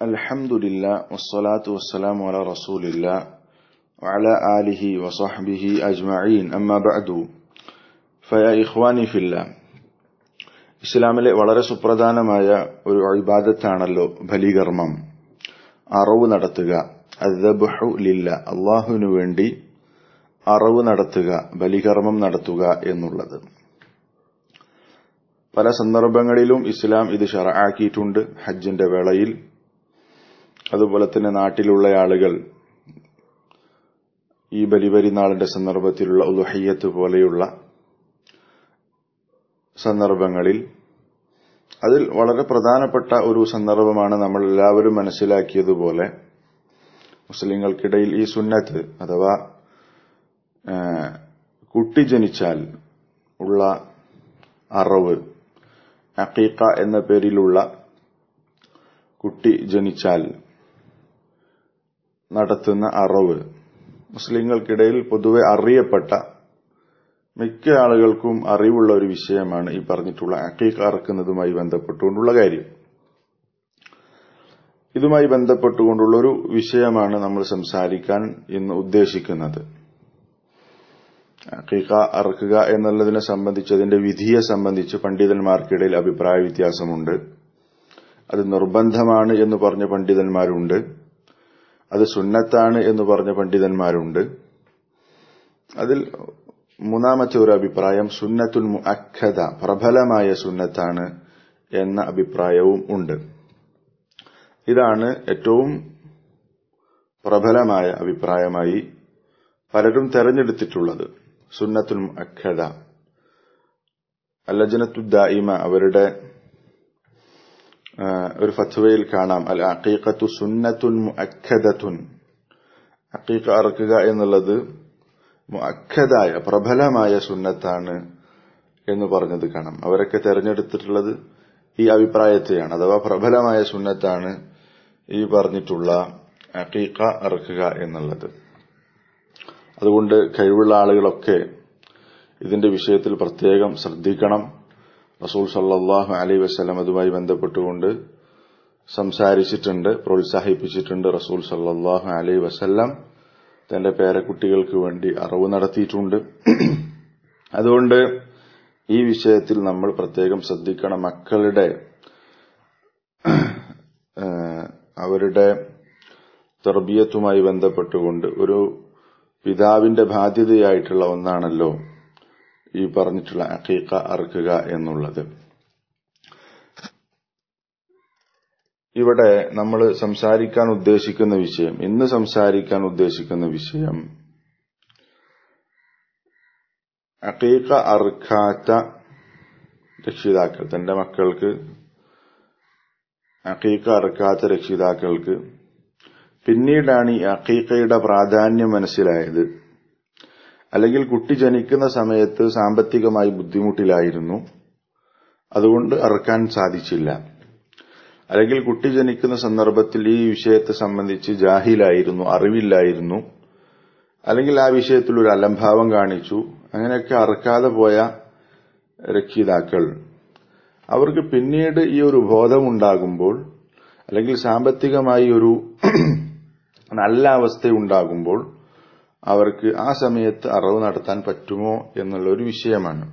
الحمد لله والصلاة والسلام على رسول الله وعلى آله وصحبه أجمعين أما بعد فيا إخواني في الله ഇസ്ലാമിലെ വളരെ സുപ്രധാനമായ ഒരു ഇബാദത്താണല്ലോ ബലികർമ്മം അറവ് നടത്തുക അദ്ബഹു ലില്ല അള്ളാഹുവിനു വേണ്ടി അറവ് നടത്തുക ബലികർമ്മം നടത്തുക എന്നുള്ളത് പല സന്ദർഭങ്ങളിലും ഇസ്ലാം ഇത് ഷറആക്കിയിട്ടുണ്ട് ഹജ്ജിന്റെ വേളയിൽ അതുപോലെ തന്നെ നാട്ടിലുള്ള ആളുകൾ ഈ ബലിപെരുന്നാളിന്റെ സന്ദർഭത്തിലുള്ള ഉലുഹയ്യത്ത് പോലെയുള്ള സന്ദർഭങ്ങളിൽ അതിൽ വളരെ പ്രധാനപ്പെട്ട ഒരു സന്ദർഭമാണ് നമ്മൾ എല്ലാവരും മനസ്സിലാക്കിയതുപോലെ മുസ്ലിങ്ങൾക്കിടയിൽ ഈ സുന്നത്ത് അഥവാ കുട്ടി ജനിച്ചാൽ ഉള്ള അറവ് അക്കീക്ക എന്ന പേരിലുള്ള കുട്ടി ജനിച്ചാൽ നടത്തുന്ന അറവ് മുസ്ലിങ്ങൾക്കിടയിൽ പൊതുവെ അറിയപ്പെട്ട മിക്ക ആളുകൾക്കും അറിവുള്ള ഒരു വിഷയമാണ് ഈ പറഞ്ഞിട്ടുള്ള അക്കീക്ക അറക്കുന്നതുമായി ബന്ധപ്പെട്ടുകൊണ്ടുള്ള കാര്യം ഇതുമായി ബന്ധപ്പെട്ടുകൊണ്ടുള്ള ഒരു വിഷയമാണ് നമ്മൾ സംസാരിക്കാൻ ഇന്ന് ഉദ്ദേശിക്കുന്നത് അക്കീക്ക അറക്കുക എന്നുള്ളതിനെ സംബന്ധിച്ച് അതിന്റെ വിധിയെ സംബന്ധിച്ച് പണ്ഡിതന്മാർക്കിടയിൽ അഭിപ്രായ വ്യത്യാസമുണ്ട് അത് നിർബന്ധമാണ് എന്ന് പറഞ്ഞ പണ്ഡിതന്മാരുണ്ട് അത് സുന്നത്താണ് എന്ന് പറഞ്ഞ പണ്ഡിതന്മാരുണ്ട് അതിൽ മൂന്നാമത്തെ ഒരു അഭിപ്രായം സുന്നത്തുൽ മുഅക്കദ പ്രബലമായ സുന്നത്താണ് എന്ന അഭിപ്രായവും ഉണ്ട് ഇതാണ് ഏറ്റവും പ്രബലമായ അഭിപ്രായമായി പലരും തെരഞ്ഞെടുത്തിട്ടുള്ളത് സുന്നത്തുൽ മുഅക്കദ അല്ലജനത്തുദ്ദായിമ അവരുടെ ഒരു ഫത്വയിൽ കാണാം അൽ അഖീഖത്തു സുന്നത്തുൻ മുഅക്കദത്തുൻ അഖീഖ അറക്കുക എന്നുള്ളത് മുഅക്കദായ പ്രബലമായ സുന്നത്താണ് എന്ന് പറഞ്ഞത് കാണാം അവരൊക്കെ തെരഞ്ഞെടുത്തിട്ടുള്ളത് ഈ അഭിപ്രായത്തെയാണ് അഥവാ പ്രബലമായ സുന്നത്താണ് ഈ പറഞ്ഞിട്ടുള്ള അഖീഖ അറക്കുക എന്നുള്ളത് അതുകൊണ്ട് കഴിവുള്ള ആളുകളൊക്കെ ഇതിന്റെ വിഷയത്തിൽ പ്രത്യേകം ശ്രദ്ധിക്കണം റസൂൽ സല്ലാഹു അലൈ വസ്ലം അതുമായി ബന്ധപ്പെട്ടുകൊണ്ട് സംസാരിച്ചിട്ടുണ്ട് പ്രോത്സാഹിപ്പിച്ചിട്ടുണ്ട് റസൂൽ സല്ലാഹു അലൈ വസല്ലം തന്റെ പേരക്കുട്ടികൾക്ക് വേണ്ടി അറിവ് നടത്തിയിട്ടുണ്ട് അതുകൊണ്ട് ഈ വിഷയത്തിൽ നമ്മൾ പ്രത്യേകം ശ്രദ്ധിക്കണം മക്കളുടെ അവരുടെ തെർബിയത്തുമായി ബന്ധപ്പെട്ടുകൊണ്ട് ഒരു പിതാവിന്റെ ബാധ്യതയായിട്ടുള്ള ഒന്നാണല്ലോ ഈ പറഞ്ഞിട്ടുള്ള അക്കീക്ക അറക്കുക എന്നുള്ളത് ഇവിടെ നമ്മൾ സംസാരിക്കാൻ ഉദ്ദേശിക്കുന്ന വിഷയം ഇന്ന് സംസാരിക്കാൻ ഉദ്ദേശിക്കുന്ന വിഷയം അക്കീക്ക അറുക്കാത്ത രക്ഷിതാക്കൾ തന്റെ മക്കൾക്ക് അക്കീക്ക അറുക്കാത്ത രക്ഷിതാക്കൾക്ക് പിന്നീടാണ് ഈ അക്കീക്കയുടെ പ്രാധാന്യം മനസ്സിലായത് അല്ലെങ്കിൽ കുട്ടി ജനിക്കുന്ന സമയത്ത് സാമ്പത്തികമായി ബുദ്ധിമുട്ടിലായിരുന്നു അതുകൊണ്ട് അറക്കാൻ സാധിച്ചില്ല അല്ലെങ്കിൽ കുട്ടി ജനിക്കുന്ന സന്ദർഭത്തിൽ ഈ വിഷയത്തെ സംബന്ധിച്ച് ജാഹിലായിരുന്നു അറിവില്ലായിരുന്നു അല്ലെങ്കിൽ ആ വിഷയത്തിൽ ഒരു അലംഭാവം കാണിച്ചു അങ്ങനെയൊക്കെ അറക്കാതെ പോയ രക്ഷിതാക്കൾ അവർക്ക് പിന്നീട് ഈ ഒരു ബോധമുണ്ടാകുമ്പോൾ അല്ലെങ്കിൽ സാമ്പത്തികമായി ഒരു നല്ല അവസ്ഥയുണ്ടാകുമ്പോൾ അവർക്ക് ആ സമയത്ത് അറിവ് നടത്താൻ പറ്റുമോ എന്നുള്ള ഒരു വിഷയമാണ്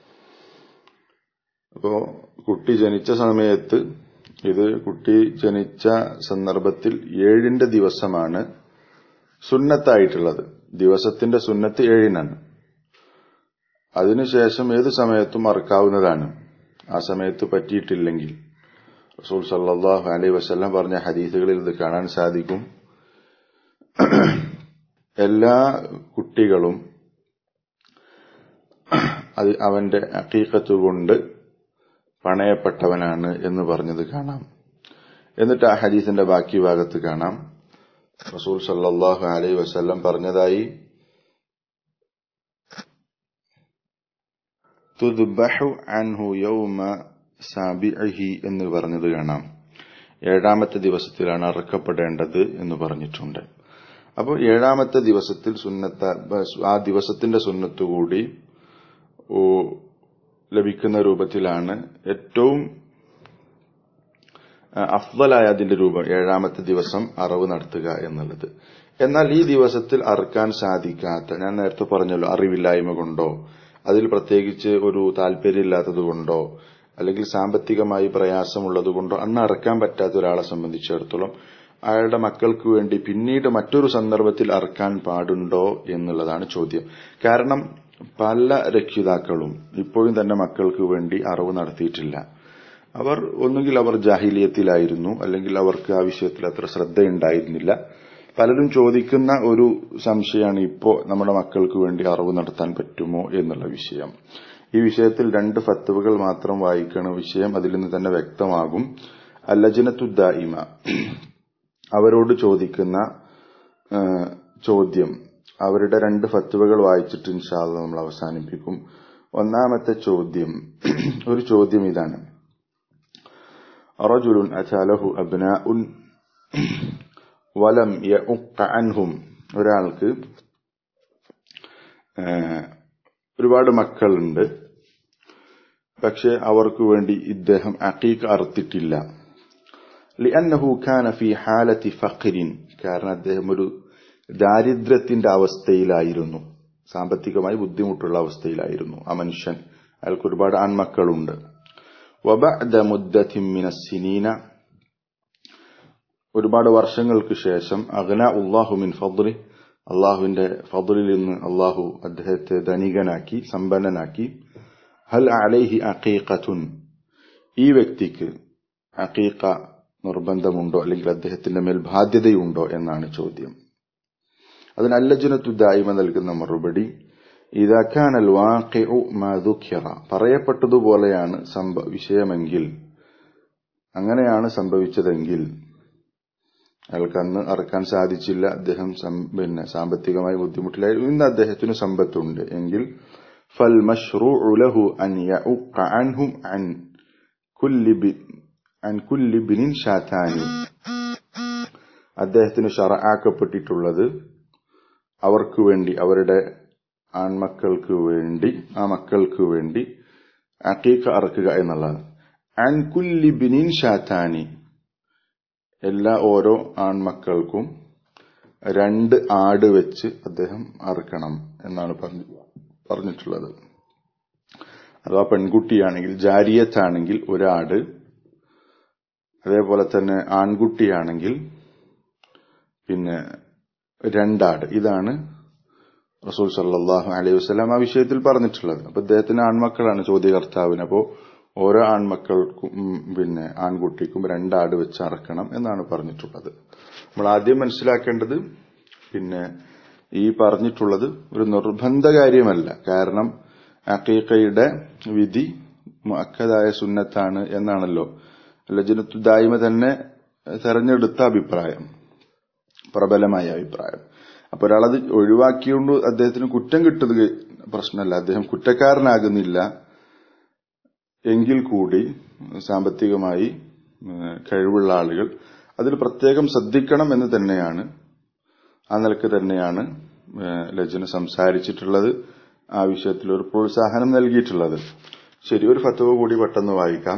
അപ്പോ കുട്ടി ജനിച്ച സമയത്ത് ഇത് കുട്ടി ജനിച്ച സന്ദർഭത്തിൽ ഏഴിന്റെ ദിവസമാണ് സുന്നത്തായിട്ടുള്ളത് ദിവസത്തിന്റെ സുന്നത്ത് ഏഴിനാണ് അതിനുശേഷം ഏത് സമയത്തും മറക്കാവുന്നതാണ് ആ സമയത്ത് പറ്റിയിട്ടില്ലെങ്കിൽ റസൂൽ സല്ലാഹു അലൈ വസ്ല്ലാം പറഞ്ഞ ഹദീസുകളിൽ ഇത് കാണാൻ സാധിക്കും എല്ലാ കുട്ടികളും അത് അവന്റെ അക്കീക്കത്ത് കൊണ്ട് പണയപ്പെട്ടവനാണ് എന്ന് പറഞ്ഞത് കാണാം എന്നിട്ട് ആ ഹദീസിന്റെ ബാക്കി ഭാഗത്ത് കാണാം റസൂൽ സല്ലാഹു അലൈ വസ്ല്ലം പറഞ്ഞതായി തുദ്ബഹു അൻഹു യൗമ സാബിഅഹി എന്ന് പറഞ്ഞത് കാണാം ഏഴാമത്തെ ദിവസത്തിലാണ് അറക്കപ്പെടേണ്ടത് എന്ന് പറഞ്ഞിട്ടുണ്ട് അപ്പോൾ ഏഴാമത്തെ ദിവസത്തിൽ സുന്നത്ത ആ ദിവസത്തിന്റെ സുന്നത്തുകൂടി ലഭിക്കുന്ന രൂപത്തിലാണ് ഏറ്റവും അഫ്ദലായ അതിന്റെ രൂപം ഏഴാമത്തെ ദിവസം അറവ് നടത്തുക എന്നുള്ളത് എന്നാൽ ഈ ദിവസത്തിൽ അറുക്കാൻ സാധിക്കാത്ത ഞാൻ നേരത്തെ പറഞ്ഞല്ലോ അറിവില്ലായ്മ കൊണ്ടോ അതിൽ പ്രത്യേകിച്ച് ഒരു താല്പര്യമില്ലാത്തത് കൊണ്ടോ അല്ലെങ്കിൽ സാമ്പത്തികമായി പ്രയാസമുള്ളത് കൊണ്ടോ അന്ന് അറക്കാൻ പറ്റാത്ത ഒരാളെ സംബന്ധിച്ചിടത്തോളം അയാളുടെ മക്കൾക്ക് വേണ്ടി പിന്നീട് മറ്റൊരു സന്ദർഭത്തിൽ അറക്കാൻ പാടുണ്ടോ എന്നുള്ളതാണ് ചോദ്യം കാരണം പല രക്ഷിതാക്കളും ഇപ്പോഴും തന്നെ മക്കൾക്ക് വേണ്ടി അറിവ് നടത്തിയിട്ടില്ല അവർ ഒന്നുകിൽ അവർ ജാഹിലിയത്തിലായിരുന്നു അല്ലെങ്കിൽ അവർക്ക് ആ വിഷയത്തിൽ അത്ര ശ്രദ്ധയുണ്ടായിരുന്നില്ല പലരും ചോദിക്കുന്ന ഒരു സംശയമാണ് ഇപ്പോൾ നമ്മുടെ മക്കൾക്ക് വേണ്ടി അറിവ് നടത്താൻ പറ്റുമോ എന്നുള്ള വിഷയം ഈ വിഷയത്തിൽ രണ്ട് ഫത്തുവകൾ മാത്രം വായിക്കണ വിഷയം അതിൽ നിന്ന് തന്നെ വ്യക്തമാകും അല്ലജനത്തുദ്ദായിമ അവരോട് ചോദിക്കുന്ന ചോദ്യം അവരുടെ രണ്ട് ഫത്തുവകൾ വായിച്ചിട്ട് ഇൻഷാല്ല നമ്മൾ അവസാനിപ്പിക്കും ഒന്നാമത്തെ ചോദ്യം ഒരു ചോദ്യം ഇതാണ് റജുലുൻ അചാലഹു അബ്നാഉൻ വലം യഉഖ അൻഹും ഒരാൾക്ക് ഒരുപാട് മക്കളുണ്ട് പക്ഷെ അവർക്ക് വേണ്ടി ഇദ്ദേഹം അക്കീക്ക് അറുത്തിട്ടില്ല ലിഅന്നഹു കാന ഫി ഹാലത്തി ഫഖ്രിൻ കാരണം അദ്ദേഹം ഒരു ദാരിദ്ര്യത്തിന്റെ അവസ്ഥയിലായിരുന്നു സാമ്പത്തികമായി ബുദ്ധിമുട്ടുള്ള അവസ്ഥയിലായിരുന്നു ആ മനുഷ്യൻ അയാൾക്ക് ഒരുപാട് ആൺമക്കളുണ്ട് വബഅദ മുദ്ദത്തിൻ മിനസ്സിനീന ഒരുപാട് വർഷങ്ങൾക്ക് ശേഷം അഗ്ന ഉള്ളാഹു മിൻ ഫദ്ലി അള്ളാഹുവിന്റെ ഫദ്ലിൽ നിന്ന് അള്ളാഹു അദ്ദേഹത്തെ ധനികനാക്കി സമ്പന്നനാക്കി ഹൽ അലൈഹി അഖീഖത്തുൻ ഈ വ്യക്തിക്ക് അഖീഖ നിർബന്ധമുണ്ടോ അല്ലെങ്കിൽ അദ്ദേഹത്തിന്റെ മേൽ ബാധ്യതയുണ്ടോ എന്നാണ് ചോദ്യം അതിന് അല്ലജനത്തു ദായിമ നൽകുന്ന മറുപടി ഇതാക്കാനൽ വാഖിഉ മാ ദുഖിറ പറയപ്പെട്ടതുപോലെയാണ് സംഭവ വിഷയമെങ്കിൽ അങ്ങനെയാണ് സംഭവിച്ചതെങ്കിൽ അയാൾക്ക് അന്ന് അറക്കാൻ സാധിച്ചില്ല അദ്ദേഹം പിന്നെ സാമ്പത്തികമായി ബുദ്ധിമുട്ടിലായിരുന്നു ഇന്ന് അദ്ദേഹത്തിന് സമ്പത്തുണ്ട് എങ്കിൽ ഫൽ ലഹു അൻ യഉഖ അൻഹും അൻ കുല്ലി അൻ കുല്ലി ബിനിൻ ഷാത്താനി അദ്ദേഹത്തിന് ഷറആക്കപ്പെട്ടിട്ടുള്ളത് അവർക്ക് വേണ്ടി അവരുടെ ആൺമക്കൾക്ക് വേണ്ടി ആ മക്കൾക്ക് വേണ്ടി അക്കീക്ക അറക്കുക എന്നുള്ളതാണ് അൻ കുല്ലി ബിനിൻ ഷാത്താനി എല്ലാ ഓരോ ആൺമക്കൾക്കും രണ്ട് ആട് വെച്ച് അദ്ദേഹം അറുക്കണം എന്നാണ് പറഞ്ഞിട്ടുള്ളത് അഥവാ പെൺകുട്ടിയാണെങ്കിൽ ജാരിയത്താണെങ്കിൽ ഒരാട് അതേപോലെ തന്നെ ആൺകുട്ടിയാണെങ്കിൽ പിന്നെ രണ്ടാട് ഇതാണ് റസൂൽ സല്ലാഹു അലൈഹി വസ്ലാം ആ വിഷയത്തിൽ പറഞ്ഞിട്ടുള്ളത് അപ്പൊ അദ്ദേഹത്തിന് ആൺമക്കളാണ് ചോദ്യകർത്താവിന് അപ്പോ ഓരോ ആൺമക്കൾക്കും പിന്നെ ആൺകുട്ടിക്കും രണ്ടാട് വെച്ച് അറക്കണം എന്നാണ് പറഞ്ഞിട്ടുള്ളത് നമ്മൾ ആദ്യം മനസ്സിലാക്കേണ്ടത് പിന്നെ ഈ പറഞ്ഞിട്ടുള്ളത് ഒരു നിർബന്ധ കാര്യമല്ല കാരണം അക്കീക്കയുടെ വിധി മുഅക്കദായ സുന്നത്താണ് എന്നാണല്ലോ ലജനത്തു ദായ്മ തന്നെ തെരഞ്ഞെടുത്ത അഭിപ്രായം പ്രബലമായ അഭിപ്രായം അപ്പൊ ഒരാളത് ഒഴിവാക്കിയോണ്ട് അദ്ദേഹത്തിന് കുറ്റം കിട്ടുന്നത് പ്രശ്നമല്ല അദ്ദേഹം കുറ്റക്കാരനാകുന്നില്ല എങ്കിൽ കൂടി സാമ്പത്തികമായി കഴിവുള്ള ആളുകൾ അതിൽ പ്രത്യേകം ശ്രദ്ധിക്കണം എന്ന് തന്നെയാണ് ആ നിലക്ക് തന്നെയാണ് ലജന സംസാരിച്ചിട്ടുള്ളത് ആ വിഷയത്തിൽ ഒരു പ്രോത്സാഹനം നൽകിയിട്ടുള്ളത് ശരി ഒരു ഫത്തവ കൂടി പെട്ടെന്ന് വായിക്കാം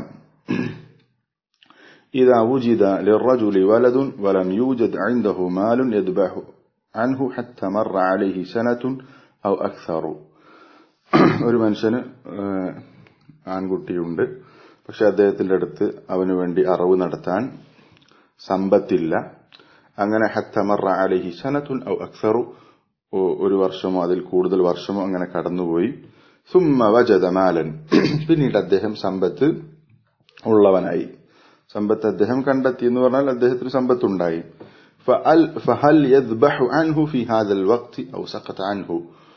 إذا وجد للرجل ولد ولم يوجد عنده مال يذبح عنه حتى مر عليه سنة أو أكثر ഒരു മനുഷ്യന് ആൺകുട്ടിയുണ്ട് പക്ഷെ അദ്ദേഹത്തിന്റെ അടുത്ത് അവന് വേണ്ടി അറവ് നടത്താൻ സമ്പത്തില്ല അങ്ങനെ ഹത്തമറ അലഹി സനത്തുൻ ഔ അക്സറു ഒരു വർഷമോ അതിൽ കൂടുതൽ വർഷമോ അങ്ങനെ കടന്നുപോയി സുമ്മ വജതമാലൻ പിന്നീട് അദ്ദേഹം സമ്പത്ത് ഉള്ളവനായി സമ്പത്ത് അദ്ദേഹം കണ്ടെത്തി എന്ന് പറഞ്ഞാൽ അദ്ദേഹത്തിന് സമ്പത്തുണ്ടായി فهل يذبح عنه في هذا الوقت أو سقط عنه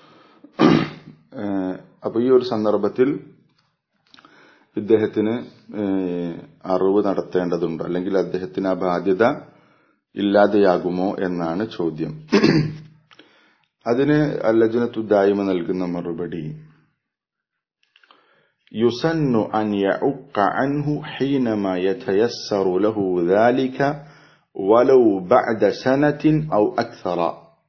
അപ്പൊ ഈ ഒരു സന്ദർഭത്തിൽ ഇദ്ദേഹത്തിന് അറിവ് നടത്തേണ്ടതുണ്ടോ അല്ലെങ്കിൽ അദ്ദേഹത്തിന് ആ ബാധ്യത ഇല്ലാതെയാകുമോ എന്നാണ് ചോദ്യം അതിന് അല്ലജനത്തു ദായ്മ നൽകുന്ന മറുപടി يسن أن يعق عنه حينما يتيسر له ذلك ولو بعد سنة أو أكثر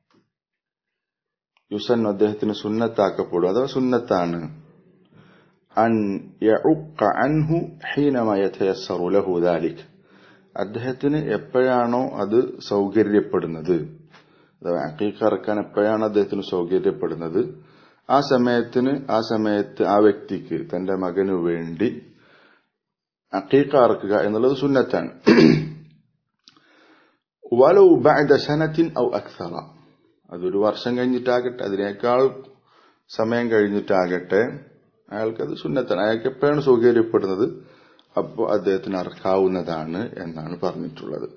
യുസൻ അദ്ദേഹത്തിന് സുന്നത്താക്കപ്പെടും അഥവാ സുന്നത്താണ് അൻ യഉക്ക അൻഹു ഹീനമ യതയസ്സറു ലഹു ദാലിക് അദ്ദേഹത്തിന് എപ്പോഴാണോ അത് സൗകര്യപ്പെടുന്നത് അഥവാ അക്കീക്ക ഇറക്കാൻ എപ്പോഴാണ് അദ്ദേഹത്തിന് സൗകര്യപ്പെടുന്നത് ആ സമയത്തിന് ആ സമയത്ത് ആ വ്യക്തിക്ക് തന്റെ മകനു വേണ്ടി അക്കീക്ക ഇറക്കുക എന്നുള്ളത് സുന്നത്താണ് വലൗ ബഅദ സനത്തിൻ ഔ അക്സറ അതൊരു വർഷം കഴിഞ്ഞിട്ടാകട്ടെ അതിനേക്കാൾ സമയം കഴിഞ്ഞിട്ടാകട്ടെ അയാൾക്കത് സുന്നത്താണ് അയാൾക്ക് എപ്പോഴാണ് സൗകര്യപ്പെടുന്നത് അപ്പോൾ അദ്ദേഹത്തിന് അറക്കാവുന്നതാണ് എന്നാണ് പറഞ്ഞിട്ടുള്ളത്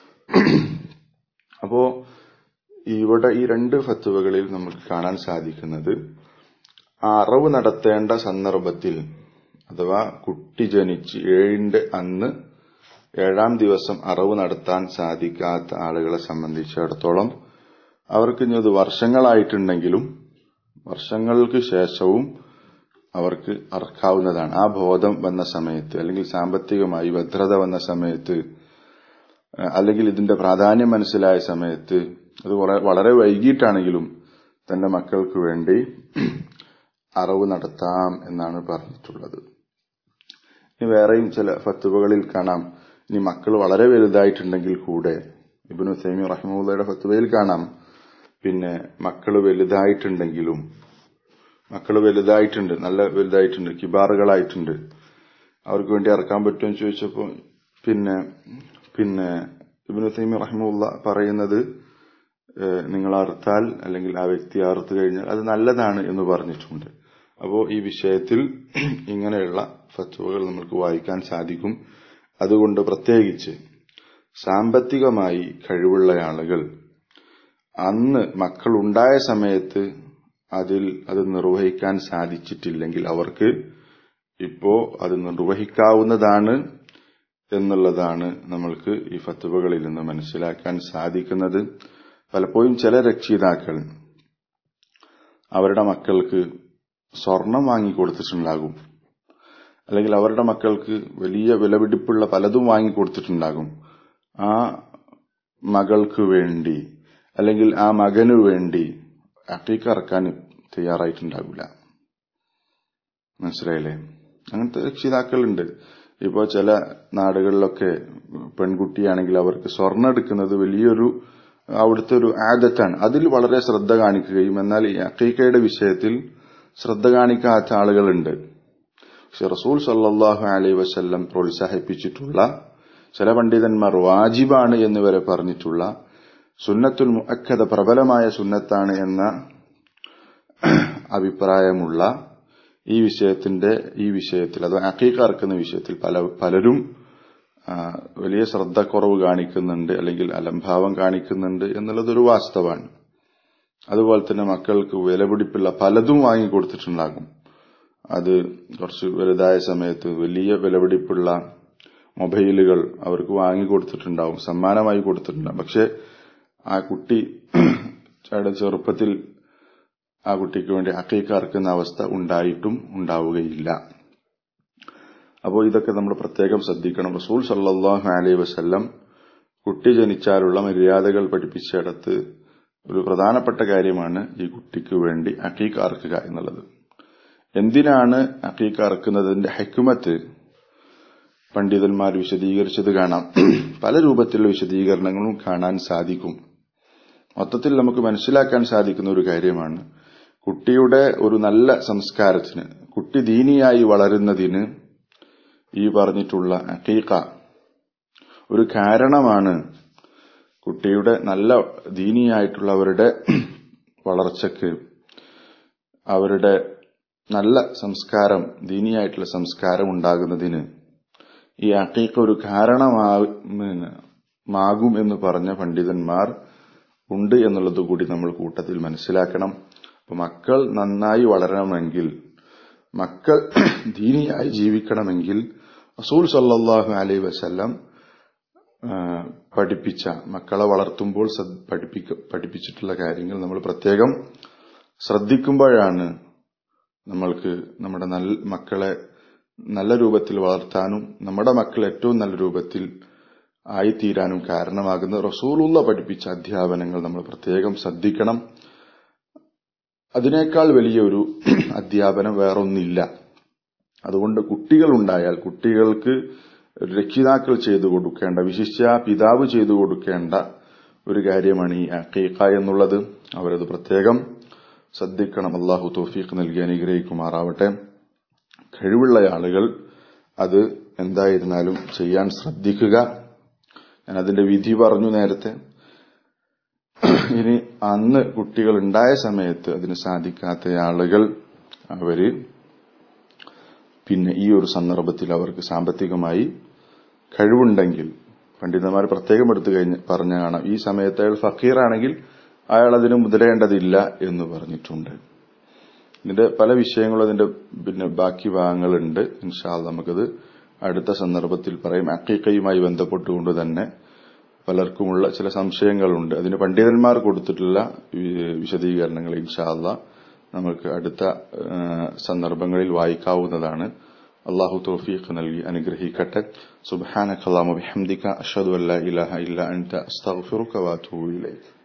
അപ്പോ ഇവിടെ ഈ രണ്ട് ഫത്തുവകളിൽ നമുക്ക് കാണാൻ സാധിക്കുന്നത് അറവ് നടത്തേണ്ട സന്ദർഭത്തിൽ അഥവാ കുട്ടി ജനിച്ച് ഏഴിന്റെ അന്ന് ഏഴാം ദിവസം അറവ് നടത്താൻ സാധിക്കാത്ത ആളുകളെ സംബന്ധിച്ചിടത്തോളം അവർക്ക് ഇനി അത് വർഷങ്ങളായിട്ടുണ്ടെങ്കിലും വർഷങ്ങൾക്ക് ശേഷവും അവർക്ക് അറക്കാവുന്നതാണ് ആ ബോധം വന്ന സമയത്ത് അല്ലെങ്കിൽ സാമ്പത്തികമായി ഭദ്രത വന്ന സമയത്ത് അല്ലെങ്കിൽ ഇതിന്റെ പ്രാധാന്യം മനസ്സിലായ സമയത്ത് അത് വളരെ വൈകിട്ടാണെങ്കിലും തന്റെ മക്കൾക്ക് വേണ്ടി അറവ് നടത്താം എന്നാണ് പറഞ്ഞിട്ടുള്ളത് ഇനി വേറെയും ചില ഫത്തുവകളിൽ കാണാം ഇനി മക്കൾ വളരെ വലുതായിട്ടുണ്ടെങ്കിൽ കൂടെ ഇബിനു സൈമി റഹ്മുള്ളയുടെ ഫത്തുവയിൽ കാണാം പിന്നെ മക്കൾ വലുതായിട്ടുണ്ടെങ്കിലും മക്കൾ വലുതായിട്ടുണ്ട് നല്ല വലുതായിട്ടുണ്ട് കിബാറുകളായിട്ടുണ്ട് അവർക്ക് വേണ്ടി ഇറക്കാൻ പറ്റുമെന്ന് ചോദിച്ചപ്പോൾ പിന്നെ പിന്നെ ഇബിനു സൈമി റഹ്മുള്ള പറയുന്നത് നിങ്ങൾ അറുത്താൽ അല്ലെങ്കിൽ ആ വ്യക്തി അറുത്തു കഴിഞ്ഞാൽ അത് നല്ലതാണ് എന്ന് പറഞ്ഞിട്ടുണ്ട് അപ്പോൾ ഈ വിഷയത്തിൽ ഇങ്ങനെയുള്ള ഫത്വകൾ നമുക്ക് വായിക്കാൻ സാധിക്കും അതുകൊണ്ട് പ്രത്യേകിച്ച് സാമ്പത്തികമായി കഴിവുള്ള ആളുകൾ അന്ന് മക്കൾ ഉണ്ടായ സമയത്ത് അതിൽ അത് നിർവഹിക്കാൻ സാധിച്ചിട്ടില്ലെങ്കിൽ അവർക്ക് ഇപ്പോ അത് നിർവഹിക്കാവുന്നതാണ് എന്നുള്ളതാണ് നമ്മൾക്ക് ഈ ഫത്തുവകളിൽ നിന്ന് മനസ്സിലാക്കാൻ സാധിക്കുന്നത് പലപ്പോഴും ചില രക്ഷിതാക്കൾ അവരുടെ മക്കൾക്ക് സ്വർണം വാങ്ങിക്കൊടുത്തിട്ടുണ്ടാകും അല്ലെങ്കിൽ അവരുടെ മക്കൾക്ക് വലിയ വിലപിടിപ്പുള്ള പലതും വാങ്ങിക്കൊടുത്തിട്ടുണ്ടാകും ആ മകൾക്ക് വേണ്ടി അല്ലെങ്കിൽ ആ മകനു വേണ്ടി അക്കീക്ക ഇറക്കാൻ തയ്യാറായിട്ടുണ്ടാവില്ല മനസ്സിലായില്ലേ അങ്ങനത്തെ രക്ഷിതാക്കളുണ്ട് ഇപ്പോ ചില നാടുകളിലൊക്കെ പെൺകുട്ടിയാണെങ്കിൽ അവർക്ക് സ്വർണ്ണം എടുക്കുന്നത് വലിയൊരു അവിടുത്തെ ഒരു ആദത്താണ് അതിൽ വളരെ ശ്രദ്ധ കാണിക്കുകയും എന്നാൽ ഈ അക്കീക്കയുടെ വിഷയത്തിൽ ശ്രദ്ധ കാണിക്കാത്ത ആളുകളുണ്ട് പക്ഷെ റസൂൽ സല്ലാഹു അലൈ വസ്ല്ലം പ്രോത്സാഹിപ്പിച്ചിട്ടുള്ള ചില പണ്ഡിതന്മാർ വാജിബാണ് എന്നിവരെ പറഞ്ഞിട്ടുള്ള സുന്നത്തുൽ മുഅക്കദ പ്രബലമായ സുന്നത്താണ് എന്ന അഭിപ്രായമുള്ള ഈ വിഷയത്തിന്റെ ഈ വിഷയത്തിൽ അത് അക്കീക്ക ഇറക്കുന്ന വിഷയത്തിൽ പല പലരും വലിയ ശ്രദ്ധക്കുറവ് കാണിക്കുന്നുണ്ട് അല്ലെങ്കിൽ അലംഭാവം കാണിക്കുന്നുണ്ട് എന്നുള്ളതൊരു വാസ്തവമാണ് അതുപോലെ തന്നെ മക്കൾക്ക് വിലപിടിപ്പുള്ള പലതും വാങ്ങിക്കൊടുത്തിട്ടുണ്ടാകും അത് കുറച്ച് വലുതായ സമയത്ത് വലിയ വിലപിടിപ്പുള്ള മൊബൈലുകൾ അവർക്ക് വാങ്ങിക്കൊടുത്തിട്ടുണ്ടാവും സമ്മാനമായി കൊടുത്തിട്ടുണ്ടാവും പക്ഷെ ആ കുട്ടി ചെറുപ്പത്തിൽ ആ കുട്ടിക്ക് വേണ്ടി ഹക്കീക്ക അറക്കുന്ന അവസ്ഥ ഉണ്ടായിട്ടും ഉണ്ടാവുകയില്ല അപ്പോൾ ഇതൊക്കെ നമ്മൾ പ്രത്യേകം ശ്രദ്ധിക്കണം റസൂൽ സല്ലാഹു അലൈഹി വസ്ല്ലം കുട്ടി ജനിച്ചാലുള്ള മര്യാദകൾ പഠിപ്പിച്ചിടത്ത് ഒരു പ്രധാനപ്പെട്ട കാര്യമാണ് ഈ കുട്ടിക്ക് വേണ്ടി അക്കീക്ക അറക്കുക എന്നുള്ളത് എന്തിനാണ് അക്കീക്ക അറക്കുന്നതിന്റെ ഹെക്കുമത്ത് പണ്ഡിതന്മാർ വിശദീകരിച്ചത് കാണാം പല രൂപത്തിലുള്ള വിശദീകരണങ്ങളും കാണാൻ സാധിക്കും മൊത്തത്തിൽ നമുക്ക് മനസ്സിലാക്കാൻ സാധിക്കുന്ന ഒരു കാര്യമാണ് കുട്ടിയുടെ ഒരു നല്ല സംസ്കാരത്തിന് കുട്ടി ദീനിയായി വളരുന്നതിന് ഈ പറഞ്ഞിട്ടുള്ള അക്കീക്ക ഒരു കാരണമാണ് കുട്ടിയുടെ നല്ല ദീനിയായിട്ടുള്ളവരുടെ വളർച്ചയ്ക്ക് അവരുടെ നല്ല സംസ്കാരം ദീനിയായിട്ടുള്ള സംസ്കാരം ഉണ്ടാകുന്നതിന് ഈ അക്കീക്ക ഒരു കാരണമാകും എന്ന് പറഞ്ഞ പണ്ഡിതന്മാർ ഉണ്ട് എന്നുള്ളത് കൂടി നമ്മൾ കൂട്ടത്തിൽ മനസ്സിലാക്കണം അപ്പൊ മക്കൾ നന്നായി വളരണമെങ്കിൽ മക്കൾ ദീനിയായി ജീവിക്കണമെങ്കിൽ റസൂൽ സല്ലാഹു അലൈ വസല്ലം പഠിപ്പിച്ച മക്കളെ വളർത്തുമ്പോൾ പഠിപ്പിക്ക പഠിപ്പിച്ചിട്ടുള്ള കാര്യങ്ങൾ നമ്മൾ പ്രത്യേകം ശ്രദ്ധിക്കുമ്പോഴാണ് നമ്മൾക്ക് നമ്മുടെ നല്ല മക്കളെ നല്ല രൂപത്തിൽ വളർത്താനും നമ്മുടെ മക്കൾ ഏറ്റവും നല്ല രൂപത്തിൽ ആയിത്തീരാനും കാരണമാകുന്ന റസൂലുള്ള പഠിപ്പിച്ച അധ്യാപനങ്ങൾ നമ്മൾ പ്രത്യേകം ശ്രദ്ധിക്കണം അതിനേക്കാൾ വലിയൊരു അധ്യാപനം വേറൊന്നില്ല അതുകൊണ്ട് കുട്ടികൾ ഉണ്ടായാൽ കുട്ടികൾക്ക് രക്ഷിതാക്കൾ ചെയ്തു കൊടുക്കേണ്ട വിശിഷ്യ പിതാവ് ചെയ്തു കൊടുക്കേണ്ട ഒരു കാര്യമാണ് ഈ അക്കീക്ക എന്നുള്ളത് അവരത് പ്രത്യേകം ശ്രദ്ധിക്കണം അള്ളാഹു തോഫീഖ് നൽകി അനുഗ്രഹിക്കുമാറാവട്ടെ കഴിവുള്ള ആളുകൾ അത് എന്തായിരുന്നാലും ചെയ്യാൻ ശ്രദ്ധിക്കുക ഞാൻ അതിന്റെ വിധി പറഞ്ഞു നേരത്തെ ഇനി അന്ന് കുട്ടികൾ ഉണ്ടായ സമയത്ത് അതിന് സാധിക്കാത്ത ആളുകൾ അവര് പിന്നെ ഈ ഒരു സന്ദർഭത്തിൽ അവർക്ക് സാമ്പത്തികമായി കഴിവുണ്ടെങ്കിൽ പണ്ഡിതന്മാർ പ്രത്യേകം എടുത്തു കഴിഞ്ഞ് പറഞ്ഞ കാണാം ഈ സമയത്ത് അയാൾ ഫക്കീറാണെങ്കിൽ അയാൾ അതിന് മുതലേണ്ടതില്ല എന്ന് പറഞ്ഞിട്ടുണ്ട് ഇതിന്റെ പല വിഷയങ്ങളും അതിന്റെ പിന്നെ ബാക്കി ഭാഗങ്ങളുണ്ട് ഇൻഷാല് നമുക്കത് അടുത്ത സന്ദർഭത്തിൽ പറയും അക്കീക്കയുമായി ബന്ധപ്പെട്ടുകൊണ്ട് തന്നെ പലർക്കുമുള്ള ചില സംശയങ്ങളുണ്ട് അതിന് പണ്ഡിതന്മാർ കൊടുത്തിട്ടുള്ള വിശദീകരണങ്ങൾ ഇൻഷാല്ല നമുക്ക് അടുത്ത സന്ദർഭങ്ങളിൽ വായിക്കാവുന്നതാണ് അള്ളാഹു തോഫീഖ് നൽകി അനുഗ്രഹിക്കട്ടെ സുബ്ഹാനക്കല്ലാമു ബിഹംദിക അഷ്ഹദു അല്ലാ ഇലാഹ ഇല്ല അൻത അസ്തഗ്ഫിറുക വഅതൂബു ഇലൈക്